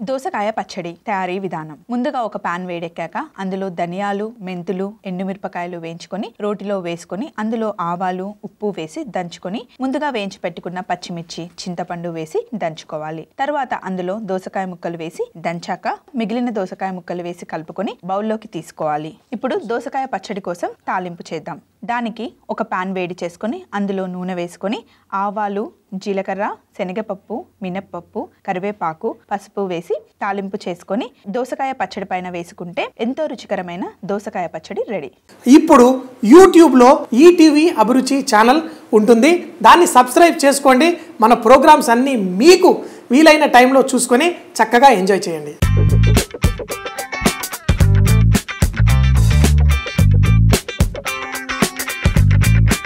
దోసకాయ పచ్చడి తయారీ విధానం ముందుగా ఒక పాన్ వేడెక్కాక అందులో ధనియాలు మెంతులు ఎండుమిరపకాయలు వేయించుకొని రోటిలో వేసుకొని అందులో ఆవాలు ఉప్పు వేసి దంచుకొని ముందుగా వేయించి పెట్టుకున్న పచ్చిమిర్చి చింతపండు వేసి దంచుకోవాలి తర్వాత అందులో దోసకాయ ముక్కలు వేసి దంచాక మిగిలిన దోసకాయ ముక్కలు వేసి కలుపుకొని బౌల్లోకి తీసుకోవాలి ఇప్పుడు దోసకాయ పచ్చడి కోసం తాలింపు చేద్దాం దానికి ఒక పాన్ వేడి చేసుకొని అందులో నూనె వేసుకొని ఆవాలు జీలకర్ర శనగపప్పు మినప్పప్పు కరివేపాకు పసుపు వేసి తాలింపు చేసుకొని దోసకాయ పచ్చడి పైన వేసుకుంటే ఎంతో రుచికరమైన దోసకాయ పచ్చడి రెడీ ఇప్పుడు యూట్యూబ్లో ఈటీవీ అభిరుచి ఛానల్ ఉంటుంది దాన్ని సబ్స్క్రైబ్ చేసుకోండి మన ప్రోగ్రామ్స్ అన్నీ మీకు వీలైన టైంలో చూసుకొని చక్కగా ఎంజాయ్ చేయండి